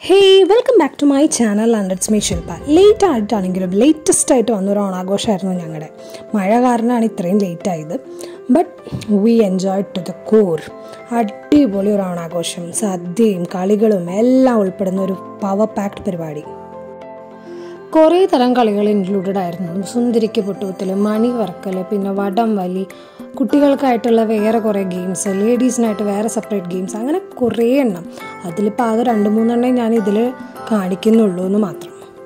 Hey welcome back to my channel and it's me Shilpa late ആയിട്ടാണെങ്കിലും latest ആയിട്ട് വന്നൊരു ഓണാഘോഷമായിരുന്നു ഞങ്ങളുടെ മഴ കാരണമാണ് ഇത്രയും ലേറ്റ് ആയത് but we enjoy to the core അടിപൊളി ഒരു ഓണാഘോഷം സദ്യയും കളികളും എല്ലാം ഉൾപ്പെടുന്ന ഒരു പവർ പാക്ഡ് പരിപാടി കുറേ തരം കളികൾ ഇൻക്ലൂഡഡ് ആയിരുന്നു സുന്ദരിക്ക് പൊട്ടുകുത്തൽ മണി വറക്കൽ പിന്നെ വടം വലി കുട്ടികൾക്കായിട്ടുള്ള വേറെ കുറേ ഗെയിംസ് ലേഡീസിനായിട്ട് വേറെ സെപ്പറേറ്റ് ഗെയിംസ് അങ്ങനെ കുറേ എണ്ണം അതിലിപ്പോൾ ആകെ രണ്ട് മൂന്നെണ്ണേ ഞാൻ ഇതിൽ കാണിക്കുന്നുള്ളൂ എന്ന് മാത്രം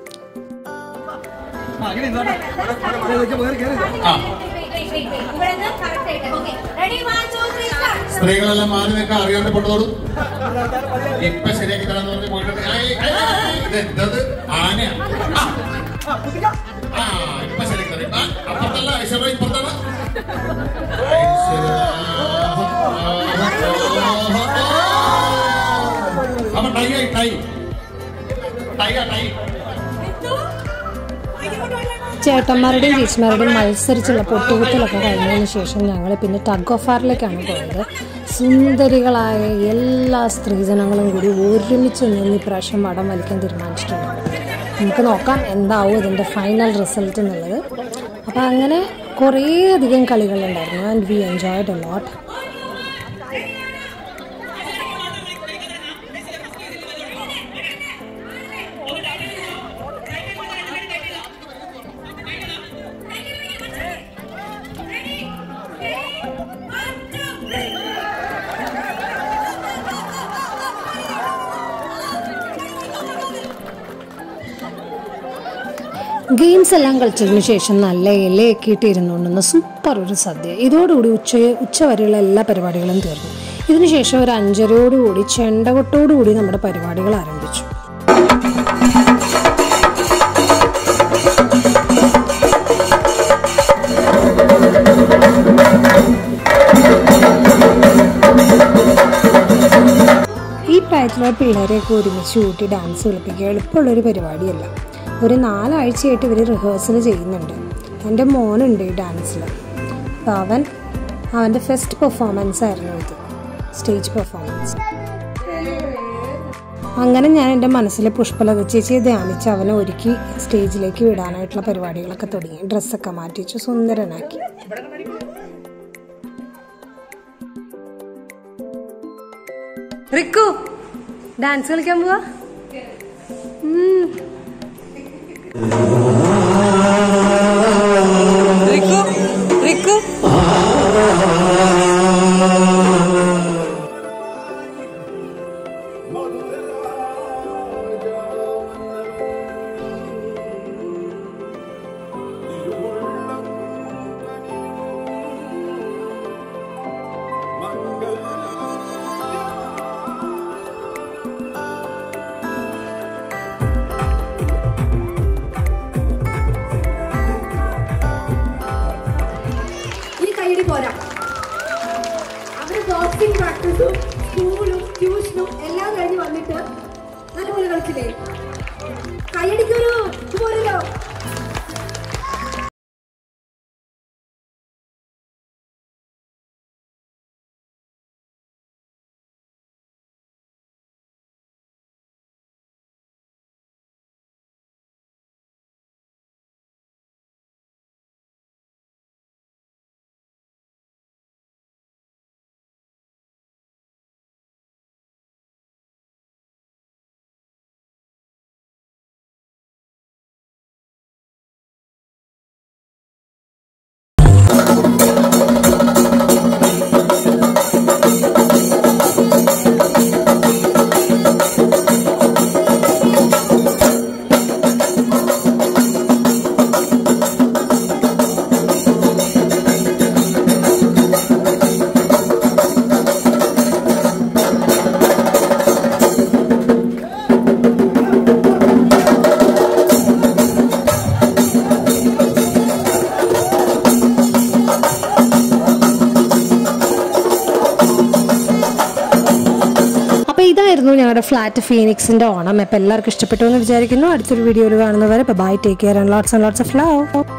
സ്ത്രീകളെല്ലാം മാറി നിൽക്കാൻ അറിയാണ്ട് പൊട്ടതോടും ഇപ്പൊ ശരിയാക്കി തരാന്ന് പറഞ്ഞ് പോയിട്ടുണ്ട് ഏയ്, ഏയ്, ഏയ്, ഇത് എന്തത് ആനയാ ആ, ആ ഇപ്പൊ ശരിയാക്കി തരാം ആ, അപ്പുറത്തല്ല ഐശ്വര്യ ഇപ്പുറത്താണ് ഐശ്വര്യ. അപ്പൊ ടൈ ആയി ടൈ ടൈ ആ ടൈ ചേട്ടന്മാരുടെയും ചേച്ചിമാരുടെയും മത്സരിച്ചുള്ള പൊട്ടുകുത്തലൊക്കെ കഴിഞ്ഞതിന് ശേഷം ഞങ്ങൾ പിന്നെ ടഗ് ഓഫ് വാറിലേക്കാണ് പോയത് സുന്ദരികളായ എല്ലാ സ്ത്രീജനങ്ങളും കൂടി ഒരുമിച്ച് നിന്ന് ഇപ്രാവശ്യം വടം വലിക്കാൻ തീരുമാനിച്ചിട്ടുണ്ട് നമുക്ക് നോക്കാം എന്താവും ഇതിൻ്റെ ഫൈനൽ റിസൾട്ട് എന്നുള്ളത് അപ്പോൾ അങ്ങനെ കുറേ അധികം കളികളുണ്ടായിരുന്നു and we enjoyed a lot games എല്ലാം കളിച്ചതിന് ശേഷം നല്ല ഇലയൊക്കെ ഇട്ടിരുന്നുണ്ടെന്ന് സൂപ്പർ ഒരു സദ്യ ഇതോടുകൂടി ഉച്ച ഉച്ച വരെയുള്ള എല്ലാ പരിപാടികളും തീർന്നു ഇതിനുശേഷം ഒരു അഞ്ചരയോടുകൂടി ചെണ്ടകൊട്ടോടുകൂടി നമ്മുടെ പരിപാടികൾ ആരംഭിച്ചു ഈ പ്രായത്തിലുള്ള പിള്ളേരെയൊക്കെ ഒരുമിച്ച് കൂട്ടി ഡാൻസ് കളിപ്പിക്കുക എളുപ്പമുള്ളൊരു പരിപാടിയല്ല ഒരു നാലാഴ്ചയായിട്ട് ഇവർ റിഹേഴ്സൽ ചെയ്യുന്നുണ്ട് എൻ്റെ മോനുണ്ട് ഈ ഡാൻസിൽ അപ്പോൾ അവൻ അവൻ്റെ ഫസ്റ്റ് പെർഫോമൻസ് ആയിരുന്നു ഇത് സ്റ്റേജ് പെർഫോമൻസ് അങ്ങനെ ഞാൻ എൻ്റെ മനസ്സിലെ പുഷ്പലത ചേച്ചിയെ ധ്യാനിച്ച് അവനെ ഒരുക്കി സ്റ്റേജിലേക്ക് വിടാനായിട്ടുള്ള പരിപാടികളൊക്കെ തുടങ്ങി ഡ്രസ്സൊക്കെ മാറ്റിച്ചു സുന്ദരനാക്കി റിക്കു ഡാൻസ് കളിക്കാൻ പോവാ റിക്കു റിക്കു ഈ കൈയടി പോരാ അവര് ബോക്സിംഗ് പ്രാക്ടീസും സ്കൂളും ട്യൂഷനും എല്ലാം കഴിഞ്ഞ് വന്നിട്ട് നല്ലപോലെ കളിച്ചില്ലേ കൈയടിക്കൊരു പോരല്ലോ അപ്പോൾ ഇതായിരുന്നു ഞങ്ങളുടെ ഫ്ലാറ്റ് ഫീനിക്സിന്റെ ഓണം അപ്പോൾ എല്ലാവർക്കും ഇഷ്ടപ്പെട്ടു എന്ന് വിചാരിക്കുന്നു അടുത്തൊരു വീഡിയോയിൽ കാണുന്നവരെ bye take care and lots and lots of love